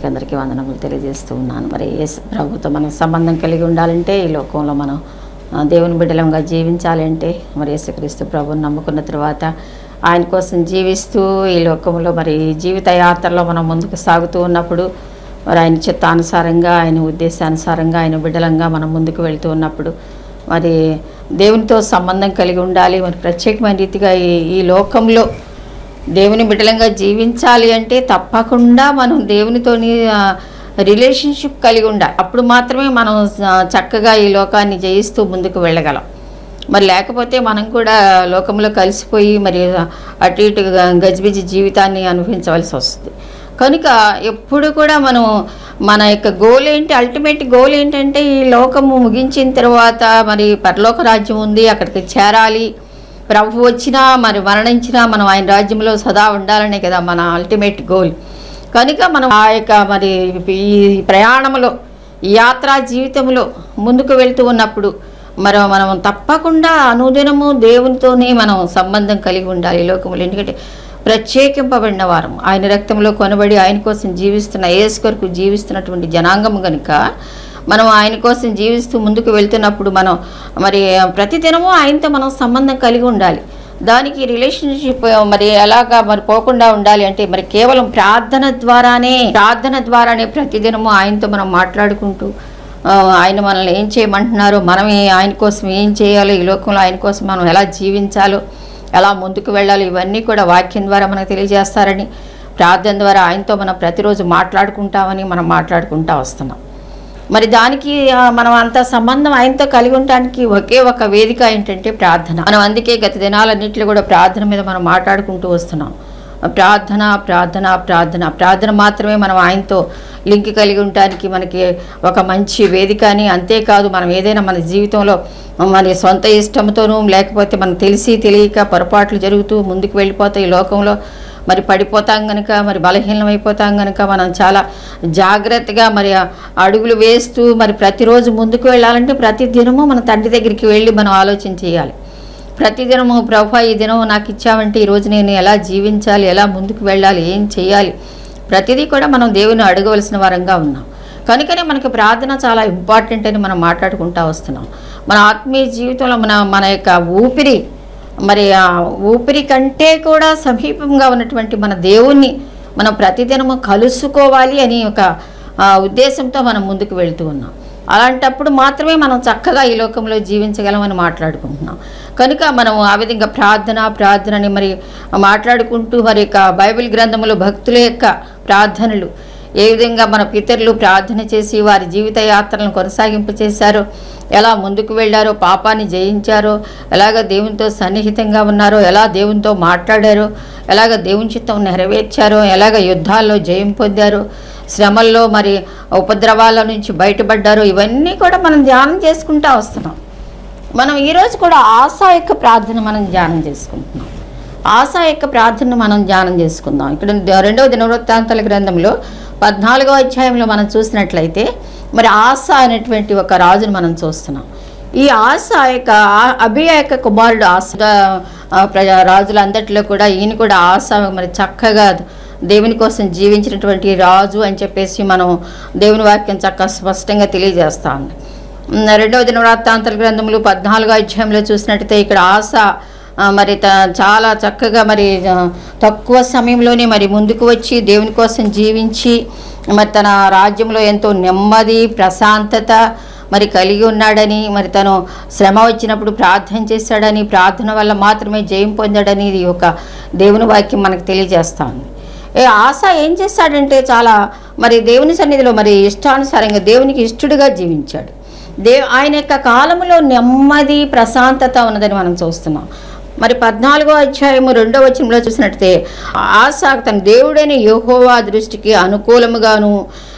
అందరికీ వందనములు తెలియజేస్తూ ఉన్నాను మరి యేసు ప్రభుతో మనం సంబంధం కలిగి ఉండాలంటే ఈ లోకంలో మనం ఆ, దేవుని బిడ్డలంగా జీవించాలంటే మరి యేసుక్రీస్తు ప్రభుని నమ్ముకున్న తర్వాత ఆయన కోసం జీవిస్తూ ఈ లోకంలో మరి ఈ జీవిత యాత్రలో మనం ముందుకు సాగుతూ ఉన్నప్పుడు మరి ఆయన చిత్తానుసారంగా ఆయన ఉద్దేశానుసారంగా ఆయన బిడ్డలంగా మనం ముందుకు వెళ్తూ ఉన్నప్పుడు మరి దేవునితో సంబంధం కలిగి ఉండాలి మరి ప్రత్యేకమైన రీతిగా ఈ ఈ లోకంలో దేవుని బిడ్డలంగా జీవించాలి అంటే తప్పకుండా మనం దేవునితోని ఆ, రిలేషన్షిప్ కలిగి ఉండాలి అప్పుడు మాత్రమే మనం ఆ, చక్కగా ఈ లోకాన్ని జయిస్తూ ముందుకు వెళ్ళగలం మరి లేకపోతే మనం కూడా లోకంలో కలిసిపోయి మరి అటు ఇటు గజిబిజి జీవితాన్ని అనుభవించవలసి వస్తుంది కనుక ఎప్పుడు కూడా మనం మన యొక్క గోల్ ఏంటి అల్టిమేట్ గోల్ ఏంటంటే ఈ లోకము ముగించిన తర్వాత మరి పరలోక రాజ్యం ఉంది అక్కడికి చేరాలి ప్రభు వచ్చినా మరి మరణించినా మనం ఆయన రాజ్యంలో సదా ఉండాలనే కదా మన అల్టిమేట్ గోల్ కనుక మనం ఆ యొక్క మరి ఈ ప్రయాణంలో ఈ యాత్రా జీవితంలో ముందుకు వెళ్తూ ఉన్నప్పుడు మరి మనం తప్పకుండా అనుదినము దేవునితోనే మనం సంబంధం కలిగి ఉండాలి ఈ లోకంలో ఎందుకంటే ప్రత్యేకింపబడిన వారం ఆయన రక్తంలో కొనబడి ఆయన కోసం జీవిస్తున్న ఏసు కొరకు జీవిస్తున్నటువంటి జనాంగం కనుక మనం ఆయన కోసం జీవిస్తూ ముందుకు వెళ్తున్నప్పుడు మనం మరి ప్రతిదినము ఆయనతో మనం సంబంధం కలిగి ఉండాలి దానికి రిలేషన్షిప్ మరి ఎలాగా మరి పోకుండా ఉండాలి అంటే మరి కేవలం ప్రార్థన ద్వారానే ప్రార్థన ద్వారానే ప్రతిదినము ఆయనతో మనం మాట్లాడుకుంటూ ఆ, ఆయన మనల్ని ఏం చేయమంటున్నారో మనం ఏ- ఆయన కోసం ఏం చేయాలో ఈ లోకంలో ఆయన కోసం మనం ఎలా జీవించాలో ఎలా ముందుకు వెళ్ళాలి ఇవన్నీ కూడా వాక్యం ద్వారా మనకు తెలియజేస్తారని ప్రార్థన ద్వారా ఆయనతో మనం ప్రతిరోజు మాట్లాడుకుంటామని మనం మాట్లాడుకుంటా వస్తున్నాం మరి దానికి ఆ, మనం అంత సంబంధం ఆయనతో కలిగి ఉండటానికి ఒకే ఒక వేదిక ఏంటంటే ప్రార్థన మనం అందుకే గత దినాలన్నింటిలో కూడా ప్రార్థన మీద మనం మాట్లాడుకుంటూ వస్తున్నాం ప్రార్థన ప్రార్థన ప్రార్థన ప్రార్థన మాత్రమే మనం ఆయనతో లింక్ కలిగి ఉండటానికి మనకి ఒక మంచి వేదిక అని అంతేకాదు మనం ఏదైనా మన జీవితంలో మన సొంత ఇష్టంతోనూ లేకపోతే మనకు తెలిసి తెలియక పొరపాట్లు జరుగుతూ ముందుకు వెళ్ళిపోతాయి ఈ లోకంలో మరి పడిపోతాం కనుక మరి బలహీనం అయిపోతాం కనుక మనం చాలా జాగ్రత్తగా మరి ఆ అడుగులు వేస్తూ మరి ప్రతిరోజు ముందుకు వెళ్ళాలంటే ప్రతి దినము మన తండ్రి దగ్గరికి వెళ్ళి మనం ఆలోచన చేయాలి ప్రతిదినము ప్రభా ఈ దినం నాకు ఇచ్చావంటే ఈరోజు నేను ఎలా జీవించాలి ఎలా ముందుకు వెళ్ళాలి ఏం చేయాలి ప్రతిదీ కూడా మనం దేవుని అడగవలసిన వారంగా ఉన్నాం కనుకనే మనకి ప్రార్థన చాలా ఇంపార్టెంట్ అని మనం మాట్లాడుకుంటా వస్తున్నాం మన ఆత్మీయ జీవితంలో మన మన యొక్క ఊపిరి మరి ఆ ఊపిరి కంటే కూడా సమీపంగా ఉన్నటువంటి మన దేవుణ్ణి మనం ప్రతిదినము కలుసుకోవాలి అని ఒక ఆ, ఉద్దేశంతో మనం ముందుకు వెళ్తూ ఉన్నాం అలాంటప్పుడు మాత్రమే మనం చక్కగా ఈ లోకంలో జీవించగలమని మాట్లాడుకుంటున్నాం కనుక మనం ఆ విధంగా ప్రార్థన ప్రార్థన అని మరి మాట్లాడుకుంటూ మరి యొక్క బైబిల్ గ్రంథములో భక్తుల యొక్క ప్రార్థనలు ఏ విధంగా మన పితరులు ప్రార్థన చేసి వారి జీవిత యాత్రలను కొనసాగింపు చేశారో ఎలా ముందుకు వెళ్ళారో పాపాన్ని జయించారో ఎలాగ దేవునితో సన్నిహితంగా ఉన్నారో ఎలా దేవునితో మాట్లాడారో ఎలాగ దేవుని చిత్తం నెరవేర్చారో ఎలాగ యుద్ధాల్లో జయం పొందారో శ్రమల్లో మరి ఉపద్రవాల నుంచి బయటపడ్డారో ఇవన్నీ కూడా మనం ధ్యానం చేసుకుంటా వస్తున్నాం మనం ఈరోజు కూడా ఆశ యొక్క ప్రార్థన మనం ధ్యానం చేసుకుంటున్నాం ఆశ యొక్క ప్రార్థన మనం ధ్యానం చేసుకుందాం ఇక్కడ ద- రెండవ దినవృత్తాంతాల గ్రంథంలో పద్నాలుగో అధ్యాయంలో మనం చూసినట్లయితే మరి ఆశ అనేటువంటి ఒక రాజును మనం చూస్తున్నాం ఈ ఆశ యొక్క ఆ- అభియ యొక్క కుమారుడు ఆశ ఆ, ప్రజా రాజులందరిలో కూడా ఈయన కూడా ఆశ మరి చక్కగా దేవుని కోసం జీవించినటువంటి రాజు అని చెప్పేసి మనం దేవుని వాక్యం చక్కగా స్పష్టంగా తెలియజేస్తా ఉంది ఉమ్, రెండవ దిన వృత్తాంతల గ్రంథములు పద్నాలుగో అధ్యాయంలో చూసినట్టయితే ఇక్కడ ఆశ ఆ, మరి త చాలా చక్కగా మరి ఆ, తక్కువ సమయంలోనే మరి ముందుకు వచ్చి దేవుని కోసం జీవించి మరి తన రాజ్యంలో ఎంతో నెమ్మది ప్రశాంతత మరి కలిగి ఉన్నాడని మరి తను శ్రమ వచ్చినప్పుడు ప్రార్థన చేశాడని ప్రార్థన వల్ల మాత్రమే జయం పొందాడని ఇది ఒక దేవుని వాక్యం మనకు తెలియజేస్తా ఉంది ఏ ఆశ ఏం చేశాడంటే చాలా మరి దేవుని సన్నిధిలో మరి ఇష్టానుసారంగా దేవునికి ఇష్టడుగా జీవించాడు దే ఆయన యొక్క కాలంలో నెమ్మది ప్రశాంతత ఉన్నదని మనం చూస్తున్నాం మరి పద్నాలుగో అధ్యాయము రెండో వచనంలో చూసినట్టే ఆశ తన దేవుడైన యెహోవా దృష్టికి అనుకూలముగాను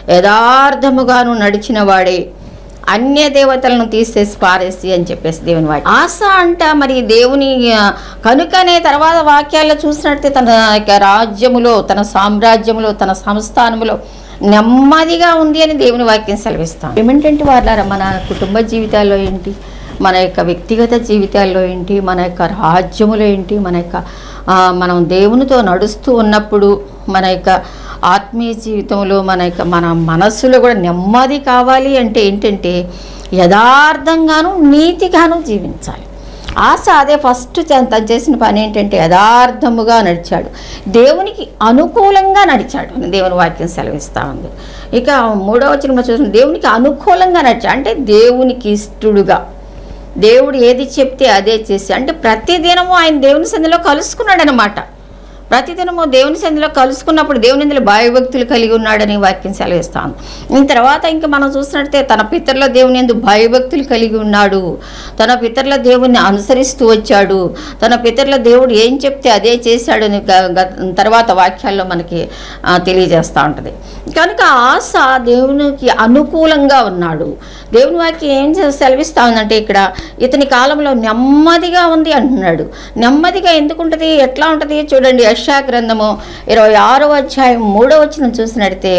యథార్థముగాను నడిచిన వాడే అన్య దేవతలను తీసేసి పారేసి అని చెప్పేసి దేవుని వాక్యం ఆశ అంట మరి దేవుని ఆ, కనుకనే తర్వాత వాక్యాల్లో చూసినట్టే తన యొక్క రాజ్యములో తన సామ్రాజ్యములో తన సంస్థానములో నెమ్మదిగా ఉంది అని దేవుని వాక్యం సెలవిస్తాం ఏమిటంటే వాళ్ళారా మన కుటుంబ జీవితాల్లో ఏంటి మన యొక్క వ్యక్తిగత జీవితాల్లో ఏంటి మన యొక్క రాజ్యములో ఏంటి మన యొక్క ఆ, మనం దేవునితో నడుస్తూ ఉన్నప్పుడు మన యొక్క ఆత్మీయ జీవితంలో మన యొక్క మన మనస్సులో కూడా నెమ్మది కావాలి అంటే ఏంటంటే యథార్థంగాను నీతిగాను జీవించాలి ఆశ అదే ఫస్ట్ చే- తను చేసిన పని ఏంటంటే యథార్థముగా నడిచాడు దేవునికి అనుకూలంగా నడిచాడు అని దేవుని వాక్యం సెలవిస్తూ ఉంది ఇక మూడవ వచనంలో చూసిన దేవునికి అనుకూలంగా నడిచాడు అంటే దేవునికి ఇష్టడుగా దేవుడు ఏది చెప్తే అదే చేసి అంటే ప్రతిదినము ఆయన దేవుని సంధిలో కలుసుకున్నాడు అనమాట ప్రతిదినము దేవుని సంధిలో కలుసుకున్నప్పుడు దేవుని ఇందులో భయభక్తులు కలిగి ఉన్నాడని వాక్యం సెలవిస్తాను ఈ తర్వాత ఇంకా మనం చూసినట్టే తన పితరుల దేవుని ఎందు భయభక్తులు కలిగి ఉన్నాడు తన పితరుల దేవుని అనుసరిస్తూ వచ్చాడు తన పితరుల దేవుడు ఏం చెప్తే అదే చేశాడు అని గ- గ- తర్వాత వాక్యాల్లో మనకి ఆ, తెలియజేస్తూ ఉంటుంది కనుక ఆశ దేవునికి అనుకూలంగా ఉన్నాడు దేవుని వాక్యం ఏం చే- సెలవిస్తా ఉందంటే ఇక్కడ ఇతని కాలంలో నెమ్మదిగా ఉంది అంటున్నాడు నెమ్మదిగా ఎందుకు ఉంటుంది ఎట్లా ఉంటుంది చూడండి యశా గ్రంథము ఇరవై ఆరో అధ్యాయం మూడో వచ్చిన చూసినట్టే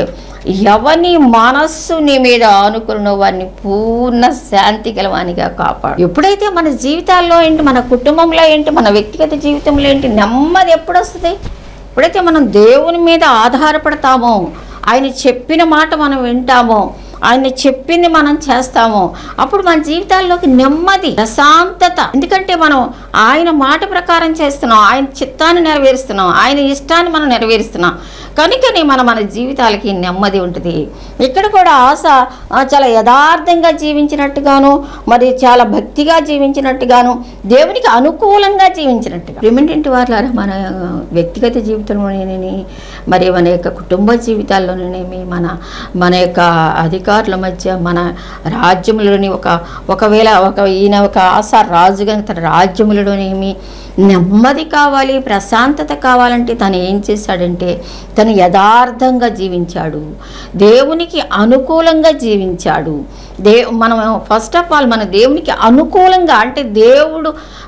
ఎవని మనస్సు నీ మీద ఆనుకున్న వారిని పూర్ణ శాంతి గలవానిగా కాపాడు ఎప్పుడైతే మన జీవితాల్లో ఏంటి మన కుటుంబంలో ఏంటి మన వ్యక్తిగత జీవితంలో ఏంటి నెమ్మది ఎప్పుడు వస్తుంది ఎప్పుడైతే మనం దేవుని మీద ఆధారపడతామో ఆయన చెప్పిన మాట మనం వింటామో ఆయన చెప్పింది మనం చేస్తామో అప్పుడు మన జీవితాల్లోకి నెమ్మది ప్రశాంతత ఎందుకంటే మనం ఆయన మాట ప్రకారం చేస్తున్నాం ఆయన చిత్తాన్ని నెరవేరుస్తున్నాం ఆయన ఇష్టాన్ని మనం నెరవేరుస్తున్నాం కనుకనే మన మన జీవితాలకి నెమ్మది ఉంటుంది ఇక్కడ కూడా ఆశ ఆ, చాలా యథార్థంగా జీవించినట్టుగాను మరి చాలా భక్తిగా జీవించినట్టుగాను దేవునికి అనుకూలంగా జీవించినట్టుగా ప్రిమిటెంట్ వారులారా మన వ్యక్తిగత జీవితంలోనేమి మరి మన యొక్క కుటుంబ జీవితాల్లోనేమి మన మన యొక్క అధికారుల మధ్య మన రాజ్యములోని ఒక ఒకవేళ ఒక ఈయన ఒక ఆశ రాజు కనుక తన రాజ్యములలోనేమి నెమ్మది కావాలి ప్రశాంతత కావాలంటే తను ఏం చేశాడంటే తను యథార్థంగా జీవించాడు దేవునికి అనుకూలంగా జీవించాడు దే మనం ఫస్ట్ ఆఫ్ ఆల్ మన దేవునికి అనుకూలంగా అంటే దేవుడు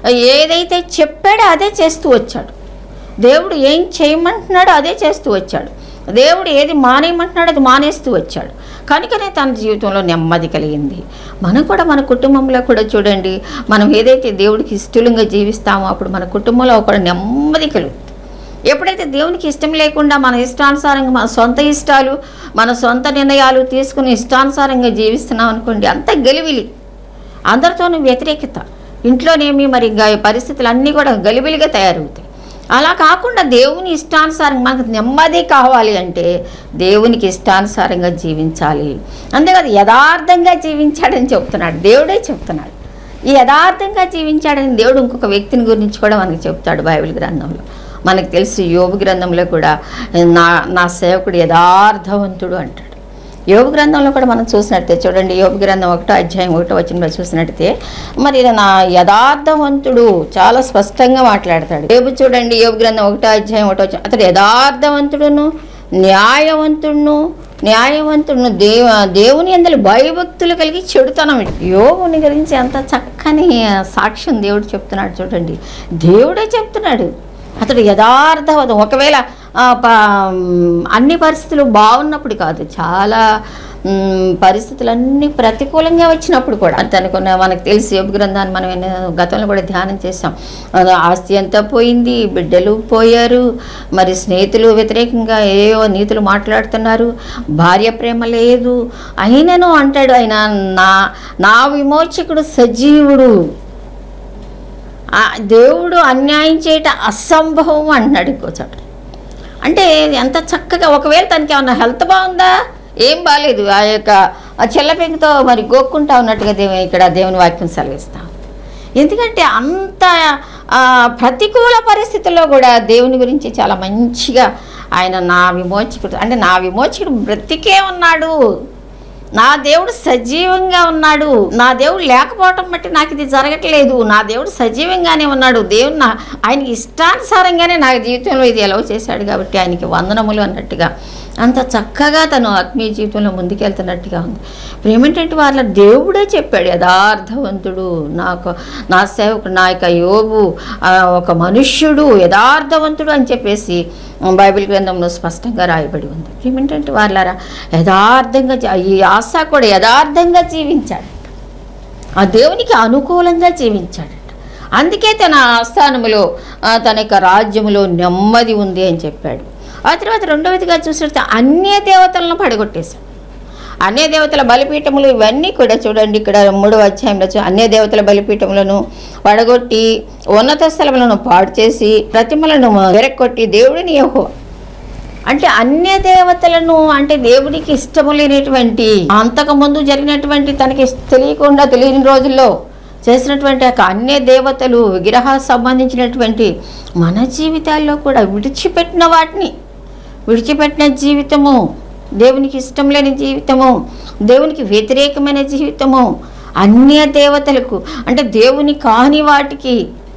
ఏదైతే చెప్పాడో అదే చేస్తూ వచ్చాడు దేవుడు ఏం చేయమంటున్నాడో అదే చేస్తూ వచ్చాడు దేవుడు ఏది మానేయమంటున్నాడో అది మానేస్తూ వచ్చాడు కనుకనే తన జీవితంలో నెమ్మది కలిగింది మనం కూడా మన కుటుంబంలో కూడా చూడండి మనం ఏదైతే దేవుడికి ఇష్టంగా జీవిస్తామో అప్పుడు మన కుటుంబంలో కూడా నెమ్మది కలుగుతుంది ఎప్పుడైతే దేవునికి ఇష్టం లేకుండా మన ఇష్టానుసారంగా మన సొంత ఇష్టాలు మన సొంత నిర్ణయాలు తీసుకుని ఇష్టానుసారంగా జీవిస్తున్నాం అనుకోండి అంత గలివిలి అందరితోనూ వ్యతిరేకత ఇంట్లోనేమి మరి గ- పరిస్థితులు అన్నీ కూడా గలిబిలిగా తయారవుతాయి అలా కాకుండా దేవుని ఇష్టానుసారంగా మనకు నెమ్మది కావాలి అంటే దేవునికి ఇష్టానుసారంగా జీవించాలి అంతేకాదు యథార్థంగా జీవించాడని చెప్తున్నాడు దేవుడే చెప్తున్నాడు ఈ యథార్థంగా జీవించాడని దేవుడు ఇంకొక వ్యక్తిని గురించి కూడా మనకి చెప్తాడు బైబిల్ గ్రంథంలో మనకు తెలుసు యోగు గ్రంథంలో కూడా నా నా సేవకుడు యథార్థవంతుడు అంటాడు యోగ గ్రంథంలో కూడా మనం చూసినట్టే చూడండి యోగ గ్రంథం ఒకటో అధ్యాయం ఒకటో వచ్చిన చూసినట్టయితే మరి నా యథార్థవంతుడు చాలా స్పష్టంగా మాట్లాడతాడు యోగు చూడండి యోగ గ్రంథం ఒకటో అధ్యాయం ఒకటో వచ్చిన అతడు యథార్థవంతుడును న్యాయవంతుడును న్యాయవంతుడును దేవ దేవుని అందరి భయభక్తులు కలిగి చెడుతనం యోగుని గురించి ఎంత చక్కని సాక్ష్యం దేవుడు చెప్తున్నాడు చూడండి దేవుడే చెప్తున్నాడు అతడు యథార్థవాదం ఒకవేళ ఆ, ప- అన్ని పరిస్థితులు బాగున్నప్పుడు కాదు చాలా మ్, పరిస్థితులన్నీ ప్రతికూలంగా వచ్చినప్పుడు కూడా తనకున్న మనకు తెలిసి యోగ గ్రంథాన్ని మనం ఎన్నో గతంలో కూడా ధ్యానం చేసాం ఆ, ఆస్తి అంతా పోయింది బిడ్డలు పోయారు మరి స్నేహితులు వ్యతిరేకంగా ఏవో నీతులు మాట్లాడుతున్నారు భార్య ప్రేమ లేదు అయినను అంటాడు ఆయన నా నా విమోచకుడు సజీవుడు ఆ దేవుడు అన్యాయం చేయట అసంభవం అంటున్నాడు ఇంకో చోట అంటే ఎంత చక్కగా ఒకవేళ తనకి ఏమన్నా హెల్త్ బాగుందా ఏం బాగాలేదు ఆ యొక్క ఆ చెల్లపెంకుతో మరి గోక్కుంటా ఉన్నట్టుగా దేవు ఇక్కడ దేవుని వాక్యం సెలవిస్తాం ఎందుకంటే అంత ఆ, ప్రతికూల పరిస్థితుల్లో కూడా దేవుని గురించి చాలా మంచిగా ఆయన నా విమోచకుడు అంటే నా విమోచకుడు బ్రతికే ఉన్నాడు నా దేవుడు సజీవంగా ఉన్నాడు నా దేవుడు లేకపోవటం బట్టి నాకు ఇది జరగట్లేదు నా దేవుడు సజీవంగానే ఉన్నాడు దేవుడు నా ఆయనకి ఇష్టానుసారంగానే నా జీవితంలో ఇది ఎలా చేశాడు కాబట్టి ఆయనకి వందనములు అన్నట్టుగా అంత చక్కగా తను ఆత్మీయ జీవితంలో ముందుకెళ్తున్నట్టుగా ఉంది ప్రేమేంటంటే వాళ్ళ దేవుడే చెప్పాడు యథార్థవంతుడు నాకు నా సేవకుడు నా యొక్క యోగు ఆ, ఒక మనుష్యుడు యథార్థవంతుడు అని చెప్పేసి బైబిల్ గ్రంథంలో స్పష్టంగా రాయబడి ఉంది ఏమిటంటే వాళ్ళారా యథార్థంగా జీ- ఈ ఆశ కూడా యథార్థంగా జీవించాడు ఆ దేవునికి అనుకూలంగా జీవించాడట అందుకే తన ఆస్థానములో ఆ, తన యొక్క రాజ్యములో నెమ్మది ఉంది అని చెప్పాడు ఆ తర్వాత రెండవదిగా చూసినట్టు అన్య దేవతలను పడగొట్టేశాడు అన్య దేవతల బలిపీఠములు ఇవన్నీ కూడా చూడండి ఇక్కడ మూడవ అధ్యాయంలో చూ- అన్య దేవతల బలిపీఠములను పడగొట్టి ఉన్నత స్థలములను పాడు చేసి ప్రతిమలను వెరక్కొట్టి దేవుడిని యెహోవా అంటే అన్య దేవతలను అంటే దేవుడికి ఇష్టము లేనటువంటి అంతకుముందు జరిగినటువంటి తనకి తెలియకుండా తెలియని రోజుల్లో చేసినటువంటి ఆ అన్య దేవతలు విగ్రహాలకు సంబంధించినటువంటి మన జీవితాల్లో కూడా విడిచిపెట్టిన వాటిని విడిచిపెట్టిన జీవితము దేవునికి ఇష్టం లేని జీవితము దేవునికి వ్యతిరేకమైన జీవితము అన్య దేవతలకు అంటే దేవుని కాని వాటికి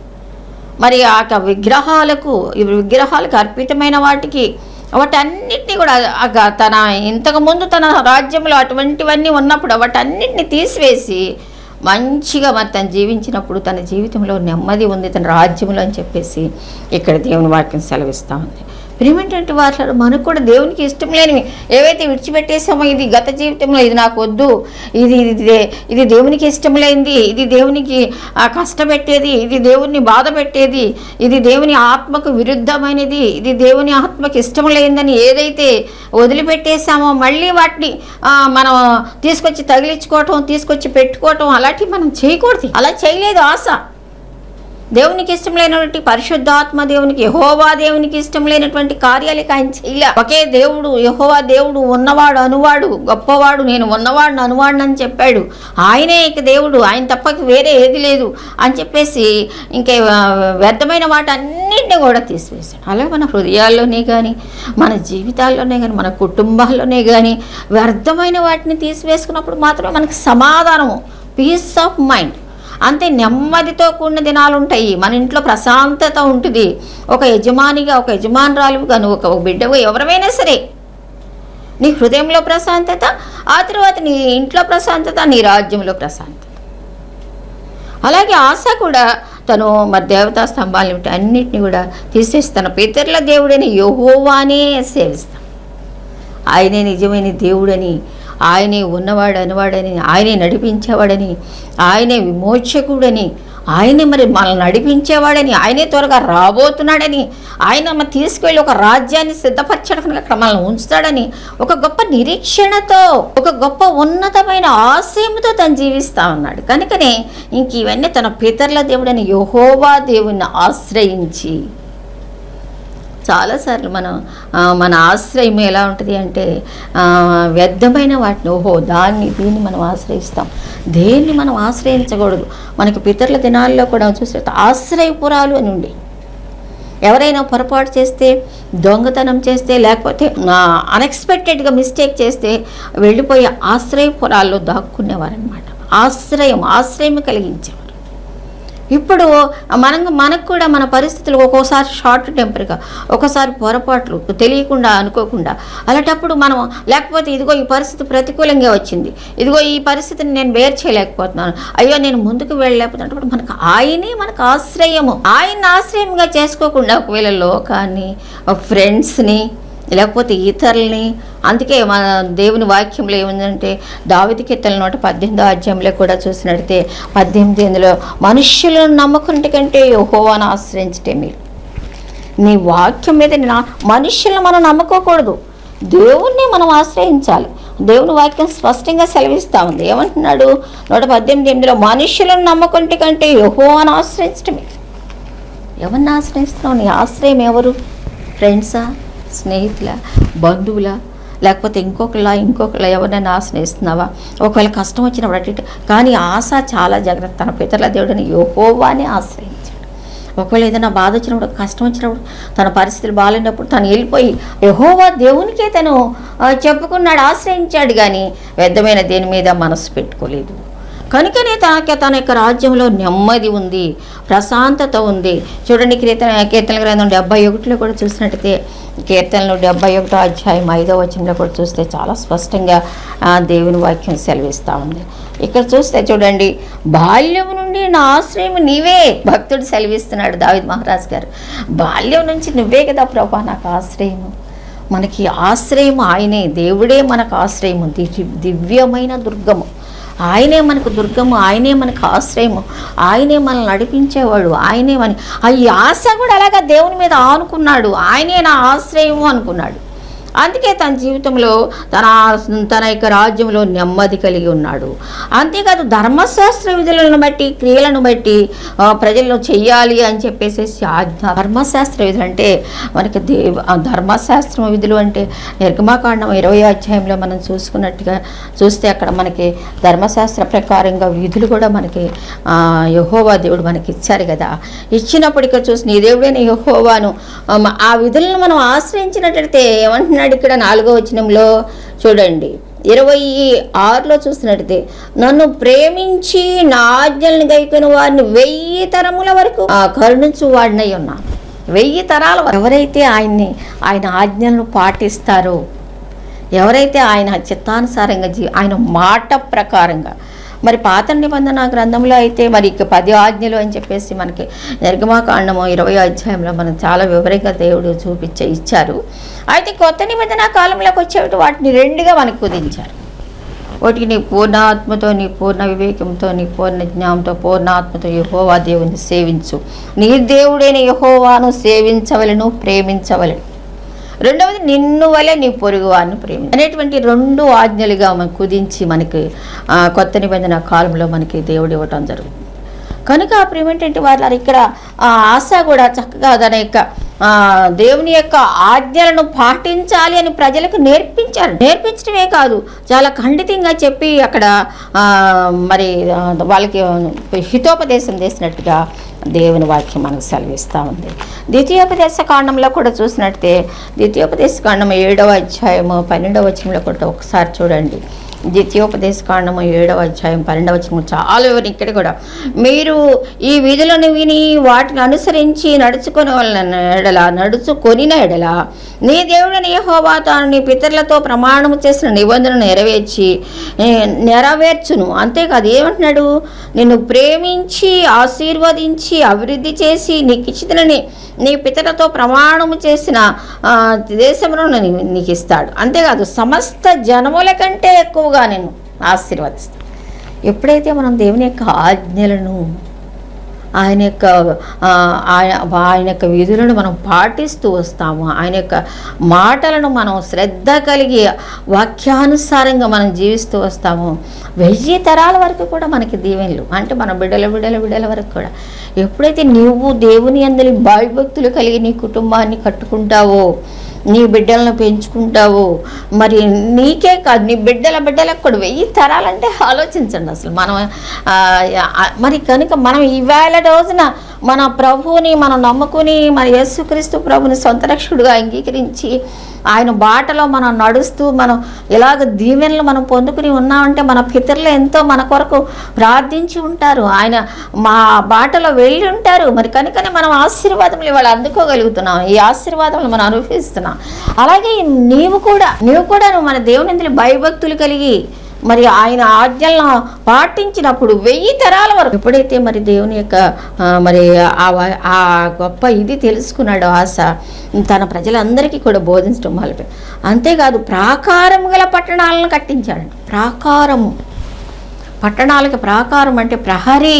మరి ఆ యొక్క విగ్రహాలకు ఈ విగ్రహాలకు అర్పితమైన వాటికి వాటన్నిటిని కూడా ఆ గ- తన ఇంతకుముందు తన రాజ్యంలో అటువంటివన్నీ ఉన్నప్పుడు వాటన్నిటిని తీసివేసి మంచిగా మరి తను జీవించినప్పుడు తన జీవితంలో నెమ్మది ఉంది తన రాజ్యంలో అని చెప్పేసి ఇక్కడ దేవుని వాక్యం సెలవిస్తూ ఉంది ప్రియమైనటువంటి వారు మనకు కూడా దేవునికి ఇష్టం లేనివి ఏవైతే విడిచిపెట్టేసామో ఇది గత జీవితంలో ఇది నాకు వద్దు ఇది ఇది దే- ఇది దేవునికి ఇష్టం లేనిది ఇది దేవునికి ఆ, కష్టపెట్టేది ఇది దేవుని బాధ పెట్టేది ఇది దేవుని ఆత్మకు విరుద్ధమైనది ఇది దేవుని ఆత్మకి ఇష్టం లేనిదని ఏదైతే వదిలిపెట్టేసామో మళ్ళీ వాటిని ఆ, మనం తీసుకొచ్చి తగిలించుకోవటం తీసుకొచ్చి పెట్టుకోవటం అలాంటివి మనం చేయకూడదు అలా చేయలేదు ఆశ దేవునికి ఇష్టం లేనటువంటి పరిశుద్ధాత్మ దేవునికి యహోవా దేవునికి ఇష్టం లేనటువంటి కార్యాలకి ఆయన చేయలే ఒకే దేవుడు యహోవా దేవుడు ఉన్నవాడు అనువాడు గొప్పవాడు నేను ఉన్నవాడు అనువాడు అని చెప్పాడు ఆయనే ఇక దేవుడు ఆయన తప్పకి వేరే ఏది లేదు అని చెప్పేసి ఇంకే ఆ, వ్యర్థమైన వాటి అన్నింటినీ కూడా తీసివేశాడు అలాగే మన హృదయాల్లోనే కానీ మన జీవితాల్లోనే కానీ మన కుటుంబాల్లోనే కానీ వ్యర్థమైన వాటిని తీసివేసుకున్నప్పుడు మాత్రమే మనకు సమాధానము పీస్ ఆఫ్ మైండ్ అంతే నెమ్మదితో కూడిన దినాలు ఉంటాయి మన ఇంట్లో ప్రశాంతత ఉంటుంది ఒక యజమానిగా ఒక యజమానురాలుగా నువ్వు ఒక బిడ్డగా ఎవరమైనా సరే నీ హృదయంలో ప్రశాంతత ఆ తర్వాత నీ ఇంట్లో ప్రశాంతత నీ రాజ్యంలో ప్రశాంతత అలాగే ఆశ కూడా తను మరి దేవతా స్తంభాలను అన్నిటిని కూడా తీసేసి తన పితరుల దేవుడని యహోవానే సేవిస్తాం ఆయనే నిజమైన దేవుడని ఆయనే ఉన్నవాడు అనువాడని ఆయనే నడిపించేవాడని ఆయనే విమోచకుడని ఆయనే మరి మనల్ని నడిపించేవాడని ఆయనే త్వరగా రాబోతున్నాడని ఆయన మరి తీసుకెళ్ళి ఒక రాజ్యాన్ని సిద్ధపరచడానికి అక్కడ మనల్ని ఉంచుతాడని ఒక గొప్ప నిరీక్షణతో ఒక గొప్ప ఉన్నతమైన ఆశయంతో తను జీవిస్తా ఉన్నాడు కనుకనే ఇంక ఇవన్నీ తన పితరుల దేవుడని యహోవా దేవుని ఆశ్రయించి చాలాసార్లు మనం ఆ, మన ఆశ్రయం ఎలా ఉంటుంది అంటే ఆ, వ్యర్థమైన వాటిని ఓహో దాన్ని దీన్ని మనం ఆశ్రయిస్తాం దేన్ని మనం ఆశ్రయించకూడదు మనకి పితరుల దినాల్లో కూడా చూస్తే ఆశ్రయపురాలు అని ఉండే ఎవరైనా పొరపాటు చేస్తే దొంగతనం చేస్తే లేకపోతే అన్ఎక్స్పెక్టెడ్గా మిస్టేక్ చేస్తే వెళ్ళిపోయి ఆశ్రయపురాల్లో దాక్కునేవారనమాట ఆశ్రయం ఆశ్రయం కలిగించేవారు ఇప్పుడు మనం మనకు కూడా మన పరిస్థితులు ఒక్కోసారి షార్ట్ టెంపర్గా ఒకసారి పొరపాట్లు తెలియకుండా అనుకోకుండా అలాంటప్పుడు మనం లేకపోతే ఇదిగో ఈ పరిస్థితి ప్రతికూలంగా వచ్చింది ఇదిగో ఈ పరిస్థితిని నేను వేరు చేయలేకపోతున్నాను అయ్యో నేను ముందుకు వెళ్ళలేకపోతున్నప్పుడు మనకు ఆయనే మనకు ఆశ్రయము ఆయన ఆశ్రయంగా చేసుకోకుండా ఒకవేళ లోకాన్ని ఫ్రెండ్స్ని లేకపోతే ఇతరుల్ని అందుకే మన దేవుని వాక్యంలో ఏముందంటే దావిది కీర్తన నూట పద్దెనిమిదో అధ్యాయంలో కూడా చూసినట్టే పద్దెనిమిది ఇందులో మనుష్యులను నమ్మకుంటే కంటే యెహోవాను ఆశ్రయించటే మీరు నీ వాక్యం మీద నా మనుష్యులను మనం నమ్ముకోకూడదు దేవుణ్ణి మనం ఆశ్రయించాలి దేవుని వాక్యం స్పష్టంగా సెలవిస్తూ ఉంది ఏమంటున్నాడు నూట పద్దెనిమిది ఎనిమిదిలో మనుష్యులను నమ్మకుంటే కంటే యెహోవాను ఆశ్రయించటమే ఎవరిని ఆశ్రయిస్తున్నావు నీ ఆశ్రయం ఎవరు ఫ్రెండ్సా స్నేహితుల బంధువుల లేకపోతే ఇంకొకలా ఇంకొకలా ఎవరినైనా ఆశ్రయిస్తున్నావా ఒకవేళ కష్టం వచ్చినప్పుడు అటు ఇటు కానీ ఆశ చాలా జాగ్రత్త తన పితరుల దేవుడిని యోహోవాని ఆశ్రయించాడు ఒకవేళ ఏదైనా బాధ వచ్చినప్పుడు కష్టం వచ్చినప్పుడు తన పరిస్థితులు బాగాలేనప్పుడు తను వెళ్ళిపోయి యహోవా దేవునికే తను ఆ, చెప్పుకున్నాడు ఆశ్రయించాడు కానీ వ్యర్థమైన దేని మీద మనసు పెట్టుకోలేదు కనుకనే తనకి తన యొక్క రాజ్యంలో నెమ్మది ఉంది ప్రశాంతత ఉంది చూడండి కీర్తన కీర్తన గ్రంథం డెబ్బై ఒకటిలో కూడా చూసినట్టయితే కీర్తనలు డెబ్బై ఒకటో అధ్యాయం ఐదో వచనంలో కూడా చూస్తే చాలా స్పష్టంగా ఆ, దేవుని వాక్యం సెలవిస్తూ ఉంది ఇక్కడ చూస్తే చూడండి బాల్యం నుండి నా ఆశ్రయం నీవే భక్తుడు సెలవిస్తున్నాడు దావిద్ మహారాజ్ గారు బాల్యం నుంచి నువ్వే కదా ప్రభా నాకు ఆశ్రయము మనకి ఆశ్రయం ఆయనే దేవుడే మనకు ఆశ్రయము దివ్య- దివ్యమైన దుర్గము ఆయనే మనకు దుర్గము ఆయనే మనకు ఆశ్రయము ఆయనే మనల్ని నడిపించేవాడు ఆయనే మన ఆ ఈ ఆశ కూడా అలాగా దేవుని మీద ఆనుకున్నాడు ఆయనే నా ఆశ్రయము అనుకున్నాడు అందుకే తన జీవితంలో తన తన యొక్క రాజ్యంలో నెమ్మది కలిగి ఉన్నాడు అంతేకాదు ధర్మశాస్త్ర విధులను బట్టి క్రియలను బట్టి ఆ, ప్రజల్లో చెయ్యాలి అని చెప్పేసి ఆజ్ఞ ధర్మశాస్త్ర విధులు అంటే మనకి దేవ ఆ ధర్మశాస్త్రం విధులు అంటే నిర్గమాకాండం ఇరవై అధ్యాయంలో మనం చూసుకున్నట్టుగా చూస్తే అక్కడ మనకి ధర్మశాస్త్ర ప్రకారంగా విధులు కూడా మనకి ఆ, యెహోవా దేవుడు మనకి ఇచ్చారు కదా ఇచ్చినప్పుడు ఇక్కడ చూసి నీ దేవుడైన యెహోవాను ఆ, మ- ఆ విధులను మనం ఆశ్రయించినట్లయితే ఏమంటున్నాడు ఇక్కడ నాలుగో వచనంలో చూడండి ఇరవై ఆరులో చూసినట్టయితే నన్ను ప్రేమించి నా ఆజ్ఞలను గైకొని వారిని వెయ్యి తరముల వరకు ఆ, కరుణించు వాడినై ఉన్నాను వెయ్యి తరాల వరకు ఎవరైతే ఆయన్ని ఆయన ఆజ్ఞలను పాటిస్తారో ఎవరైతే ఆయన చిత్తానుసారంగా జీ ఆయన మాట ప్రకారంగా మరి పాత నిబంధన గ్రంథంలో అయితే మరి ఇక పది ఆజ్ఞలు అని చెప్పేసి మనకి నిర్గమాకాండము ఇరవై అధ్యాయంలో మనం చాలా వివరంగా దేవుడు చూపించే ఇచ్చారు అయితే కొత్త నిబంధన కాలంలోకి వచ్చేవి వాటిని రెండుగా మనకు కుదించారు వాటికి నీ పూర్ణ ఆత్మతో నీ పూర్ణ వివేకంతో నీ పూర్ణ జ్ఞానంతో పూర్ణ ఆత్మతో యహోవా దేవుని సేవించు నీ దేవుడైన యహోవాను సేవించవలను ప్రేమించవలను రెండవది నిన్ను వలె నీ పొరుగు వారిని ప్రేమి అనేటువంటి రెండు ఆజ్ఞలుగా మనం కుదించి మనకి ఆ, కొత్త నిబంధన కాలంలో మనకి దేవుడు ఇవ్వటం జరుగుతుంది కనుక అప్పుడు ఏమిటంటే వాళ్ళ ఇక్కడ ఆ ఆశ కూడా చక్కగా తన యొక్క ఆ, దేవుని యొక్క ఆజ్ఞలను పాటించాలి అని ప్రజలకు నేర్పించారు నేర్పించడమే కాదు చాలా ఖండితంగా చెప్పి అక్కడ ఆ, మరి ఆ, వాళ్ళకి హితోపదేశం చేసినట్టుగా దేవుని వాక్యం మనకు సెలవిస్తూ ఉంది ద్వితీయోపదేశ కాండంలో కూడా చూసినట్టే ద్వితీయోపదేశ కాండం ఏడవ అధ్యాయము పన్నెండవ వచనంలో కూడా ఒకసారి చూడండి ద్వితీయోపదేశ కాండము ఏడవ అధ్యాయం పన్నెండవ వచనం చాలా వివరణ ఇక్కడ కూడా మీరు ఈ విధులను విని వాటిని అనుసరించి నడుచుకొని వాళ్ళ ఎడల నడుచుకొనిన ఎడల నీ దేవుడని యెహోవా తాను నీ పితరులతో ప్రమాణము చేసిన నిబంధనను నెరవేర్చి ఏ, నెరవేర్చును అంతేకాదు ఏమంటున్నాడు నిన్ను ప్రేమించి ఆశీర్వదించి అభివృద్ధి చేసి నీకు ఇచ్చితనని నీ పితరులతో ప్రమాణము చేసిన ఆ, దేశమును నీ- నీకు ఇస్తాడు అంతేకాదు సమస్త జనముల కంటే ఎక్కువగా నేను ఆశీర్వదిస్తాను ఎప్పుడైతే మనం దేవుని యొక్క ఆజ్ఞలను ఆయన యొక్క ఆ, ఆయన ఆయన యొక్క విధులను మనం పాటిస్తూ వస్తాము ఆయన యొక్క మాటలను మనం శ్రద్ధ కలిగి వాక్యానుసారంగా మనం జీవిస్తూ వస్తాము వెయ్యి తరాల వరకు కూడా మనకి దీవెనలు అంటే మన బిడ్డల బిడ్డల బిడ్డల వరకు కూడా ఎప్పుడైతే నువ్వు దేవుని అందరి భయభక్తులు కలిగి నీ కుటుంబాన్ని కట్టుకుంటావో నీ బిడ్డలను పెంచుకుంటావు మరి నీకే కాదు నీ బిడ్డల బిడ్డలకు కూడా వెయ్యి తరాలంటే ఆలోచించండి అసలు మనం ఆ, ఆ, మరి కనుక మనం ఈవేళ రోజున మన ప్రభువుని మనం నమ్ముకుని మన యేసుక్రీస్తు ప్రభుని సొంత రక్షకుడుగా అంగీకరించి ఆయన బాటలో మనం నడుస్తూ మనం ఇలాగ దీవెనలు మనం పొందుకుని ఉన్నామంటే మన పితరులు ఎంతో మన కొరకు ప్రార్థించి ఉంటారు ఆయన మా బాటలో వెళ్ళి ఉంటారు మరి కనుకనే మనం ఆశీర్వాదములు ఇవాళ అందుకోగలుగుతున్నాం ఈ ఆశీర్వాదములు మనం అనుభవిస్తున్నాం అలాగే నీవు కూడా నీవు కూడా నువ్వు మన దేవుని ఎందులో భయభక్తులు కలిగి మరి ఆయన ఆజ్ఞలను పాటించినప్పుడు వెయ్యి తరాల వరకు ఎప్పుడైతే మరి దేవుని యొక్క ఆ, మరి ఆ వ- ఆ గొప్ప ఇది తెలుసుకున్నాడు ఆశ తన ప్రజలందరికీ కూడా బోధించడం మొదలుపెట్టాడు అంతేకాదు ప్రాకారం గల పట్టణాలను కట్టించాడు ప్రాకారము పట్టణాలకి ప్రాకారం అంటే ప్రహరీ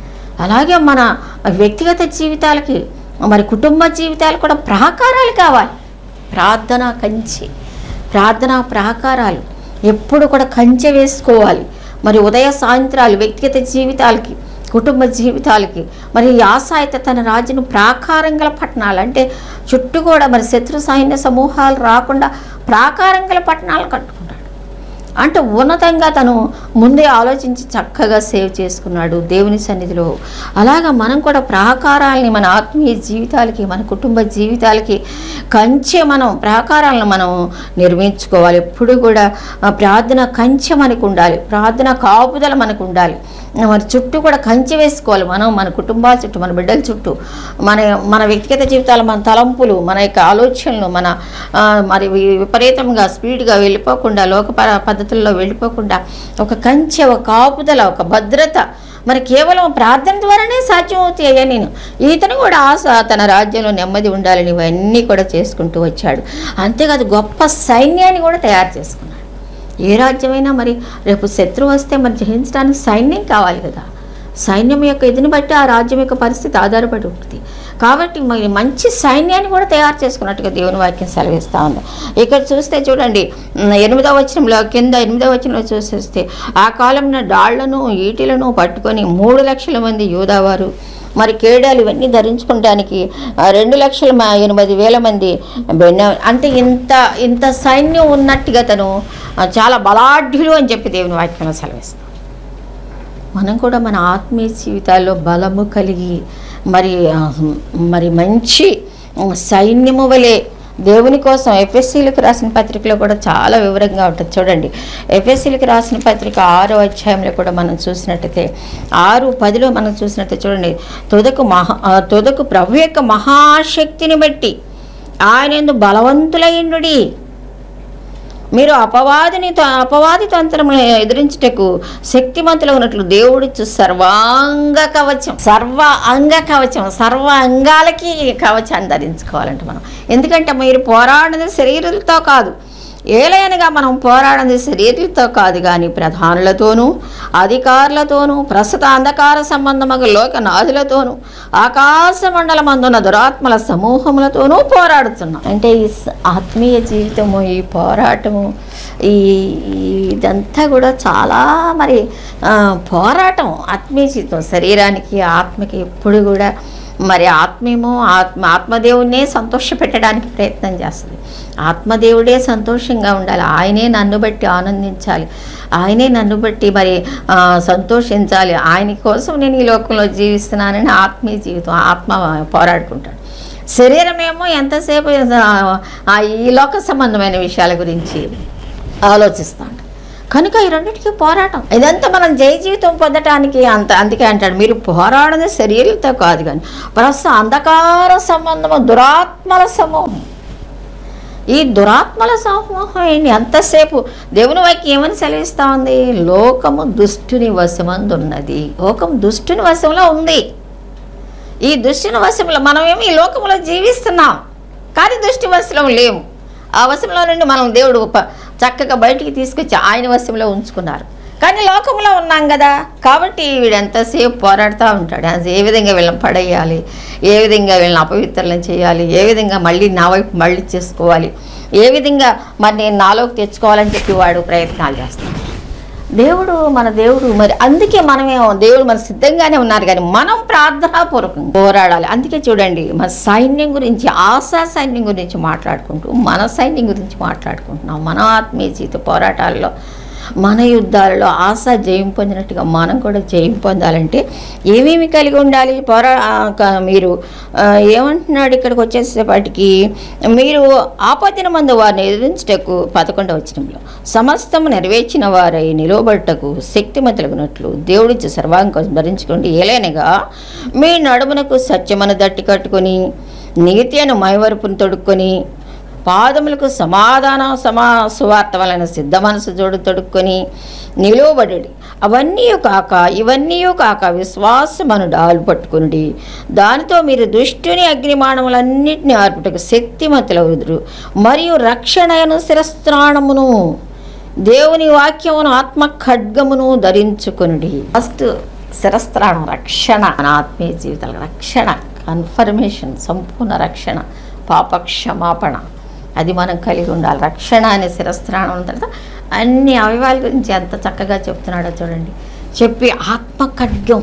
అలాగే మన వ్యక్తిగత జీవితాలకి మరి కుటుంబ జీవితాలు కూడా ప్రాకారాలు కావాలి ప్రార్థన కంచి ప్రార్థనా ప్రాకారాలు ఎప్పుడు కూడా కంచె వేసుకోవాలి మరి ఉదయ సాయంత్రాలు వ్యక్తిగత జీవితాలకి కుటుంబ జీవితాలకి మరి ఈ ఆశ అయితే తన రాజును ప్రాకారం గల పట్టణాలు అంటే చుట్టూ కూడా మరి శత్రు సైన్య సమూహాలు రాకుండా ప్రాకారం గల పట్టణాలు కట్టుకున్నాడు అంటే ఉన్నతంగా తను ముందే ఆలోచించి చక్కగా సేవ్ చేసుకున్నాడు దేవుని సన్నిధిలో అలాగా మనం కూడా ప్రాకారాలని మన ఆత్మీయ జీవితాలకి మన కుటుంబ జీవితాలకి కంచె మనం ప్రాకారాలను మనం నిర్మించుకోవాలి ఎప్పుడు కూడా ఆ, ప్రార్థన కంచె మనకు ఉండాలి ప్రార్థన కాపుదల మనకు ఉండాలి మరి చుట్టూ కూడా కంచె వేసుకోవాలి మనం మన కుటుంబాల చుట్టూ మన బిడ్డల చుట్టూ మన మన వ్యక్తిగత జీవితాలు మన తలంపులు మన యొక్క ఆలోచనలు మన ఆ, మరి వి- విపరీతంగా స్పీడ్గా వెళ్ళిపోకుండా లోక ప- పద్ధతుల్లో వెళ్ళిపోకుండా ఒక కంచె ఒక కాపుదల ఒక భద్రత మరి కేవలం ప్రార్థన ద్వారానే సాధ్యమవుతాయి అయ్యా నేను ఈతను కూడా ఆశ తన రాజ్యంలో నెమ్మది ఉండాలని ఇవన్నీ కూడా చేసుకుంటూ వచ్చాడు అంతేకాదు గొప్ప సైన్యాన్ని కూడా తయారు చేసుకున్నాడు ఏ రాజ్యమైనా మరి రేపు శత్రువు వస్తే మరి జయించడానికి సైన్యం కావాలి కదా సైన్యం యొక్క ఇదిని బట్టి ఆ రాజ్యం యొక్క పరిస్థితి ఆధారపడి ఉంటుంది కాబట్టి మరి మంచి సైన్యాన్ని కూడా తయారు చేసుకున్నట్టుగా దేవుని వాక్యం సెలవిస్తూ ఉంది ఇక్కడ చూస్తే చూడండి ఉమ్, ఎనిమిదవ వచనంలో కింద ఎనిమిదవ వచనంలో చూసేస్తే ఆ కాలంలో డాళ్లను ఈటిలను పట్టుకొని మూడు లక్షల మంది యూదావారు మరి కేడాలు ఇవన్నీ ధరించుకోవడానికి ఆ, రెండు లక్షల మ- ఎనిమిది వేల మంది బెన్న అంటే ఇంత ఇంత సైన్యం ఉన్నట్టుగా తను ఆ, చాలా బలాఢ్యులు అని చెప్పి దేవుని వాక్యంలో సెలవిస్తాం మనం కూడా మన ఆత్మీయ జీవితాల్లో బలము కలిగి మరి ఆ, మరి మంచి సైన్యము వలె దేవుని కోసం ఎఫ్ఎస్సీలకు రాసిన పత్రికలో కూడా చాలా వివరంగా ఉంటుంది చూడండి ఎఫ్ఎస్సీలకు రాసిన పత్రిక ఆరో అధ్యాయంలో కూడా మనం చూసినట్టయితే ఆరు పదిలో మనం చూసినట్టు చూడండి తుదకు మహా ఆ, తుదకు ప్రభు యొక్క మహాశక్తిని బట్టి ఆయన ఎందు బలవంతులైండుడి మీరు అపవాదిని అపవాది తంత్రములను ఎదిరించుటకు శక్తిమంతులు ఉన్నట్లు దేవుడిచ్చు సర్వాంగ కవచం సర్వ అంగ కవచం సర్వ అంగాలకి కవచాన్ని ధరించుకోవాలంట మనం ఎందుకంటే మీరు పోరాడినది శరీరాలతో కాదు ఏలైనగా మనం పోరాడినది శరీరాలతో కాదు కానీ ప్రధానులతోనూ అధికారులతోనూ ప్రస్తుత అంధకార సంబంధమగు లోక నాదులతోనూ ఆకాశ మండలమందున్న దురాత్మల సమూహములతోనూ పోరాడుతున్నాం అంటే ఈ స- ఆత్మీయ జీవితము ఈ పోరాటము ఈ ఈ- ఇదంతా కూడా చాలా మరి ఆ, పోరాటం ఆత్మీయ జీవితం శరీరానికి ఆత్మకి ఎప్పుడు కూడా మరి ఆత్మీయము ఆత్మ ఆత్మదేవుడినే సంతోష పెట్టడానికి ప్రయత్నం చేస్తుంది ఆత్మదేవుడే సంతోషంగా ఉండాలి ఆయనే నన్ను బట్టి ఆనందించాలి ఆయనే నన్ను బట్టి మరి ఆ, సంతోషించాలి ఆయన కోసం నేను ఈ లోకంలో జీవిస్తున్నానని ఆత్మీయ జీవితం ఆత్మ పోరాడుకుంటాడు శరీరమేమో ఎంతసేపు ఆ, ఆ ఈ లోక సంబంధమైన విషయాల గురించి ఆలోచిస్తాడు కనుక ఈ రెండింటికి పోరాటం ఇదంతా మనం జయ జీవితం పొందటానికి అంత అందుకే అంటాడు మీరు పోరాడని శరీరంతో కాదు కానీ ప్రస్తుతం అంధకార సంబంధము దురాత్మల సమూహం ఈ దురాత్మల సమూహం ఏంటి ఎంతసేపు దేవుని వాక్యం ఏమని సెలవిస్తా ఉంది లోకము దుష్టుని వశమందు ఉన్నది లోకం దుష్టుని వశంలో ఉంది ఈ దుష్టుని వశంలో మనమేమి ఈ లోకంలో జీవిస్తున్నాం కానీ దుష్టి వశంలో లేము ఆ వశంలో నుండి మనం దేవుడు ప- చక్కగా బయటికి తీసుకొచ్చి ఆయన వశంలో ఉంచుకున్నారు కానీ లోకంలో ఉన్నాం కదా కాబట్టి వీడు ఎంతసేపు పోరాడుతూ ఉంటాడు అది ఏ విధంగా వీళ్ళని పడేయాలి ఏ విధంగా వీళ్ళని అపవిత్రలను చేయాలి ఏ విధంగా మళ్ళీ నా వైపు మళ్ళీ చేసుకోవాలి ఏ విధంగా మరి నేను నాలోకి తెచ్చుకోవాలని చెప్పి వాడు ప్రయత్నాలు చేస్తాడు దేవుడు మన దేవుడు మరి అందుకే మనమే దేవుడు మన సిద్ధంగానే ఉన్నారు కానీ మనం ప్రార్థనాపూర్వకంగా పోరాడాలి అందుకే చూడండి మన సైన్యం గురించి ఆశా సైన్యం గురించి మాట్లాడుకుంటూ మన సైన్యం గురించి మాట్లాడుకుంటున్నాం మన ఆత్మీయ జీవిత పోరాటాల్లో మన యుద్ధాలలో ఆశ జయం పొందినట్టుగా మనం కూడా జయం పొందాలంటే ఏమేమి కలిగి ఉండాలి పోరా ఆ, క- మీరు ఆ, ఏమంటున్నాడు ఇక్కడికి వచ్చేసేపటికి మీరు ఆపదిన మందు వారిని ఎదిరించుటకు పదకొండవ వచనంలో సమస్తము నెరవేర్చిన వారై నిలవబట్టకు శక్తిమంతులగునట్లు దేవుడిచ్చి సర్వాంగం ధరించుకోండి ఏలైనగా మీ నడుమునకు సత్యమను దట్టి కట్టుకొని నీతి అను మైవరపును తొడుక్కొని పాదములకు సమాధాన సమా సువార్త వలన సిద్ధ మనసు జోడు తొడుక్కొని నిలువబడి అవన్నీ కాక ఇవన్నీ కాక విశ్వాసమను డాలు పట్టుకుని దానితో మీరు దుష్టుని అగ్నిమానములన్నింటినీ ఆర్పుటకు శక్తిమంతులవుదురు మరియు రక్షణను శిరస్త్రాణమును దేవుని వాక్యమును ఆత్మ ఖడ్గమును ధరించుకునుడి ఫస్ట్ శిరస్త్రాణం రక్షణ మన ఆత్మీయ జీవితాల రక్షణ కన్ఫర్మేషన్ సంపూర్ణ రక్షణ పాపక్షమాపణ అది మనం కలిగి ఉండాలి రక్షణ అనే శిరస్త్రాణం ఉన్న తర్వాత అన్ని అవయవాల గురించి ఎంత చక్కగా చెప్తున్నాడో చూడండి చెప్పి ఆత్మ ఖడ్గం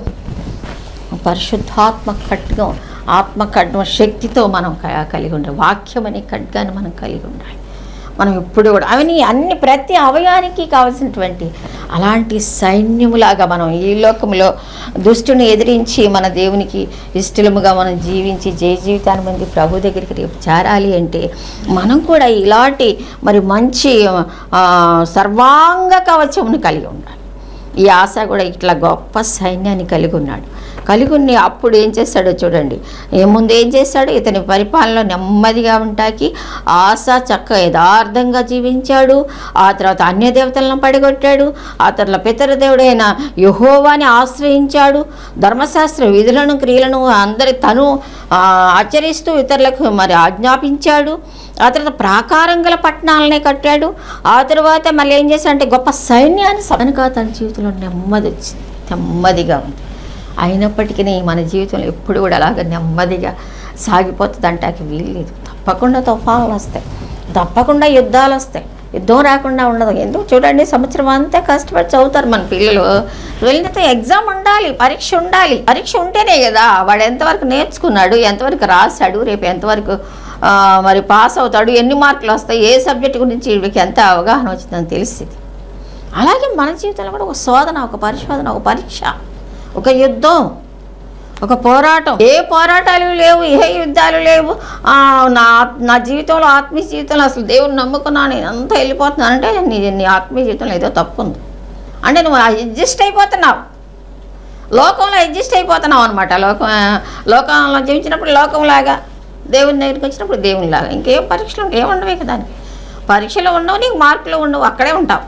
పరిశుద్ధాత్మ ఖడ్గం ఆత్మ ఖడ్గం శక్తితో మనం క- కలిగి ఉండాలి వాక్యం అనే ఖడ్గాన్ని మనం కలిగి ఉండాలి మనం ఎప్పుడు కూడా అవన్నీ అన్ని ప్రతి అవయానికి కావాల్సినటువంటి అలాంటి సైన్యములాగా మనం ఈ లోకంలో దుష్టుని ఎదిరించి మన దేవునికి ఇష్టలముగా మనం జీవించి జయ జీవితాన్ని మంది ప్రభు దగ్గరికి రేపు చేరాలి అంటే మనం కూడా ఇలాంటి మరి మంచి ఆ, సర్వాంగ కవచమును కలిగి ఉండాలి ఈ ఆశ కూడా ఇట్లా గొప్ప సైన్యాన్ని కలిగి ఉన్నాడు కలిగి ఉన్ని అప్పుడు ఏం చేస్తాడో చూడండి ఏ ముందు ఏం చేస్తాడు ఇతని పరిపాలనలో నెమ్మదిగా ఉంటాకి ఆశ చక్క యథార్థంగా జీవించాడు ఆ తర్వాత అన్య దేవతలను పడగొట్టాడు ఆ తర్వాత పితరదేవుడైన యహోవాని ఆశ్రయించాడు ధర్మశాస్త్ర విధులను క్రియలను అందరి తను ఆ, ఆచరిస్తూ ఇతరులకు మరి ఆజ్ఞాపించాడు ఆ తర్వాత ప్రాకారం గల పట్టణాలనే కట్టాడు ఆ తర్వాత మళ్ళీ ఏం చేశాడంటే గొప్ప సైన్యాన్ని కనుక తన జీవితంలో నెమ్మది వచ్చింది నెమ్మదిగా ఉంది అయినప్పటికీ మన జీవితంలో ఎప్పుడు కూడా అలాగ నెమ్మదిగా సాగిపోతుంది అంటాకి వీల్లేదు తప్పకుండా తుఫానులు వస్తాయి తప్పకుండా యుద్ధాలు వస్తాయి యుద్ధం రాకుండా ఉండదు ఎందుకు చూడండి సంవత్సరం అంతా కష్టపడి చదువుతారు మన పిల్లలు వెళ్ళిన ఎగ్జామ్ ఉండాలి పరీక్ష ఉండాలి పరీక్ష ఉంటేనే కదా వాడు ఎంతవరకు నేర్చుకున్నాడు ఎంతవరకు రాశాడు రేపు ఎంతవరకు ఆ, మరి పాస్ అవుతాడు ఎన్ని మార్కులు వస్తాయి ఏ సబ్జెక్ట్ గురించి వీడికి ఎంత అవగాహన వచ్చిందని తెలిసింది అలాగే మన జీవితంలో కూడా ఒక శోధన ఒక పరిశోధన ఒక పరీక్ష ఒక యుద్ధం ఒక పోరాటం ఏ పోరాటాలు లేవు ఏ యుద్ధాలు లేవు ఆ, నా నా జీవితంలో ఆత్మీయ జీవితంలో అసలు దేవుని నమ్ముకున్నా నేను అంతా వెళ్ళిపోతున్నాను అంటే నీ నీ ఆత్మీయ జీవితంలో ఏదో తప్పు ఉంది అంటే నువ్వు అడ్జస్ట్ అయిపోతున్నావు లోకంలో అడ్జస్ట్ అయిపోతున్నావు అనమాట లోకం లోకంలో జీవించినప్పుడు లోకంలాగా దేవుని దగ్గరికి వచ్చినప్పుడు దేవునిలాగా ఇంకేం పరీక్షలు ఏం ఉండవే కదా దానికి పరీక్షలు ఉండవు నీకు మార్కులు ఉండవు అక్కడే ఉంటావు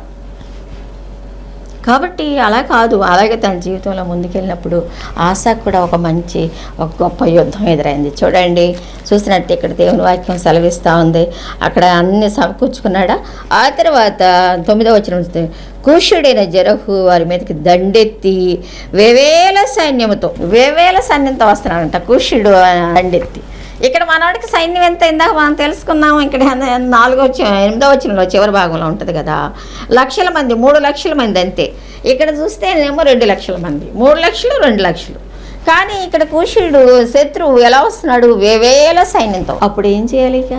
కాబట్టి అలా కాదు అలాగే తన జీవితంలో ముందుకెళ్ళినప్పుడు ఆశకు కూడా ఒక మంచి ఒక గొప్ప యుద్ధం ఎదురైంది చూడండి చూసినట్టు ఇక్కడ దేవుని వాక్యం సెలవిస్తూ ఉంది అక్కడ అన్ని సమకూర్చుకున్నాడా ఆ తర్వాత తొమ్మిదో వచ్చిన కూషుడైన జరహు వారి మీదకి దండెత్తి వేవేల సైన్యముతో వేవేల సైన్యంతో వస్తున్నాడంట కూషుడు దండెత్తి ఇక్కడ మనవాడికి సైన్యం ఎంత ఇందాక మనం తెలుసుకున్నాము ఇక్కడ ఎన- నాలుగో వచ్చి ఎనిమిదో వచ్చినలో చివరి భాగంలో ఉంటుంది కదా లక్షల మంది మూడు లక్షల మంది అంతే ఇక్కడ చూస్తేనేమో రెండు లక్షల మంది మూడు లక్షలు రెండు లక్షలు కానీ ఇక్కడ కూషుడు శత్రువు ఎలా వస్తున్నాడు వేవేల సైన్యంతో అప్పుడు ఏం చేయాలి ఇక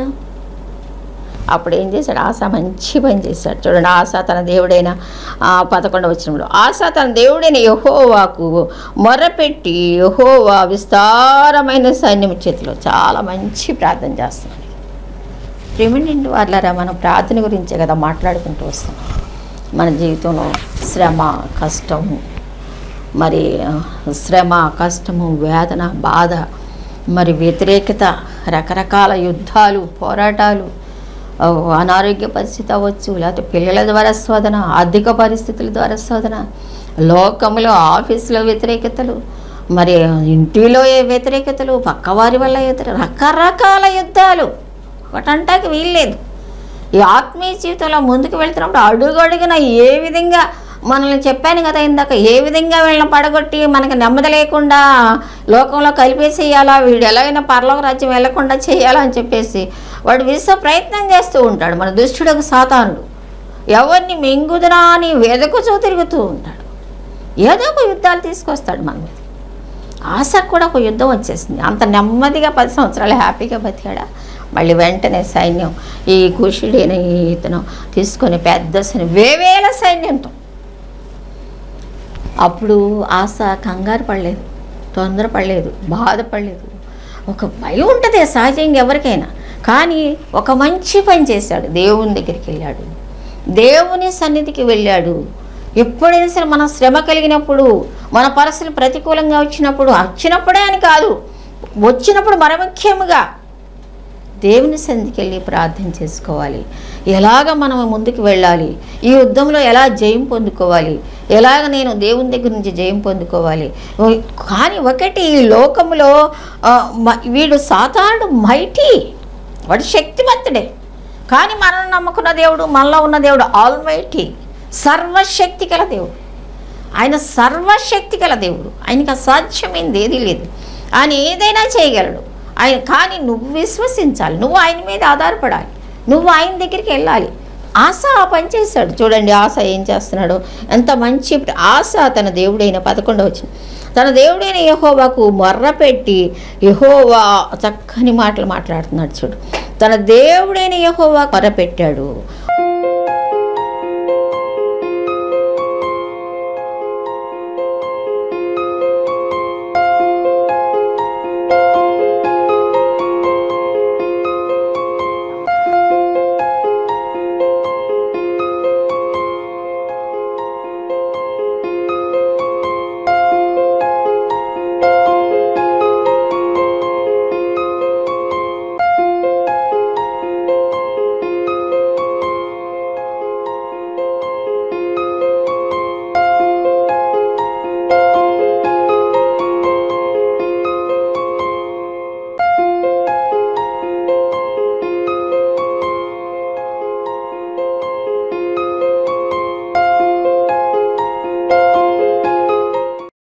అప్పుడు ఏం చేశాడు ఆశ మంచి పని చేశాడు చూడండి ఆశ తన దేవుడైన ఆ, పదకొండవ వచ్చినప్పుడు ఆశ తన దేవుడైన యహోవాకు మొరపెట్టి యహోవా విస్తారమైన సైన్యం చేతిలో చాలా మంచి ప్రార్థన చేస్తున్నాడు ప్రేమిండి వాళ్ళరా మనం ప్రార్థన గురించే కదా మాట్లాడుకుంటూ వస్తాం మన జీవితంలో శ్రమ కష్టము మరి ఆ, శ్రమ కష్టము వేదన బాధ మరి వ్యతిరేకత రకరకాల యుద్ధాలు పోరాటాలు ఆ, అనారోగ్య పరిస్థితి అవ్వచ్చు లేకపోతే పిల్లల ద్వారా శోధన ఆర్థిక పరిస్థితుల ద్వారా శోధన లోకంలో ఆఫీసులో వ్యతిరేకతలు మరి ఇంటిలో ఏ వ్యతిరేకతలు పక్కవారి వల్ల వ్యతిరేక రకరకాల యుద్ధాలు ఒకటంటాకి వీల్లేదు ఈ ఆత్మీయ జీవితంలో ముందుకు వెళ్తున్నప్పుడు అడుగడుగున ఏ విధంగా మనల్ని చెప్పాను కదా ఇందాక ఏ విధంగా వీళ్ళని పడగొట్టి మనకి నెమ్మది లేకుండా లోకంలో కలిపేసేయాలా వీడు ఎలాగైనా పరలోక రాజ్యం వెళ్లకుండా చేయాలా అని చెప్పేసి వాడు విశ్వ ప్రయత్నం చేస్తూ ఉంటాడు మన దుష్టుడకు సాతానుడు ఎవరిని మింగుదురా అని వెదకుచూ తిరుగుతూ ఉంటాడు ఏదో ఒక యుద్ధాలు తీసుకొస్తాడు మన మీద ఆశకు కూడా ఒక యుద్ధం వచ్చేసింది అంత నెమ్మదిగా పది సంవత్సరాలు హ్యాపీగా బతికాడా మళ్ళీ వెంటనే సైన్యం ఈ కుషుడైన ఈ ఇతను తీసుకొని పెద్ద సైన్యం వేవేల సైన్యంతో అప్పుడు ఆశ కంగారు పడలేదు తొందరపడలేదు బాధపడలేదు ఒక భయం ఉంటుంది సహజంగా ఎవరికైనా కానీ ఒక మంచి పని చేశాడు దేవుని దగ్గరికి వెళ్ళాడు దేవుని సన్నిధికి వెళ్ళాడు ఎప్పుడైనా సరే మన శ్రమ కలిగినప్పుడు మన పరిస్థితులు ప్రతికూలంగా వచ్చినప్పుడు వచ్చినప్పుడే అని కాదు వచ్చినప్పుడు మరి ముఖ్యముగా దేవుని సన్నిధికి వెళ్ళి ప్రార్థన చేసుకోవాలి ఎలాగ మనం ముందుకు వెళ్ళాలి ఈ యుద్ధంలో ఎలా జయం పొందుకోవాలి ఎలాగ నేను దేవుని దగ్గర నుంచి జయం పొందుకోవాలి ఓ- కానీ ఒకటి ఈ లోకంలో ఆ, మ- వీడు సాతానుడు మైటీ వాడు శక్తిమంతుడే కానీ మనం నమ్ముకున్న దేవుడు మనలో ఉన్న దేవుడు ఆల్మైటీ సర్వశక్తి గల దేవుడు ఆయన సర్వశక్తి గల దేవుడు ఆయనకి అసాధ్యమైంది ఏదీ లేదు ఆయన ఏదైనా చేయగలడు ఆయన కానీ నువ్వు విశ్వసించాలి నువ్వు ఆయన మీద ఆధారపడాలి నువ్వు ఆయన దగ్గరికి వెళ్ళాలి ఆశ ఆ పని చేశాడు చూడండి ఆశ ఏం చేస్తున్నాడు ఎంత మంచి ఆశ తన దేవుడైన పదకొండవ వచ్చిన తన దేవుడైన యహోవాకు మొర్ర పెట్టి యహోవా చక్కని మాటలు మాట్లాడుతున్నాడు చూడు తన దేవుడైన యహోవా మొర్ర పెట్టాడు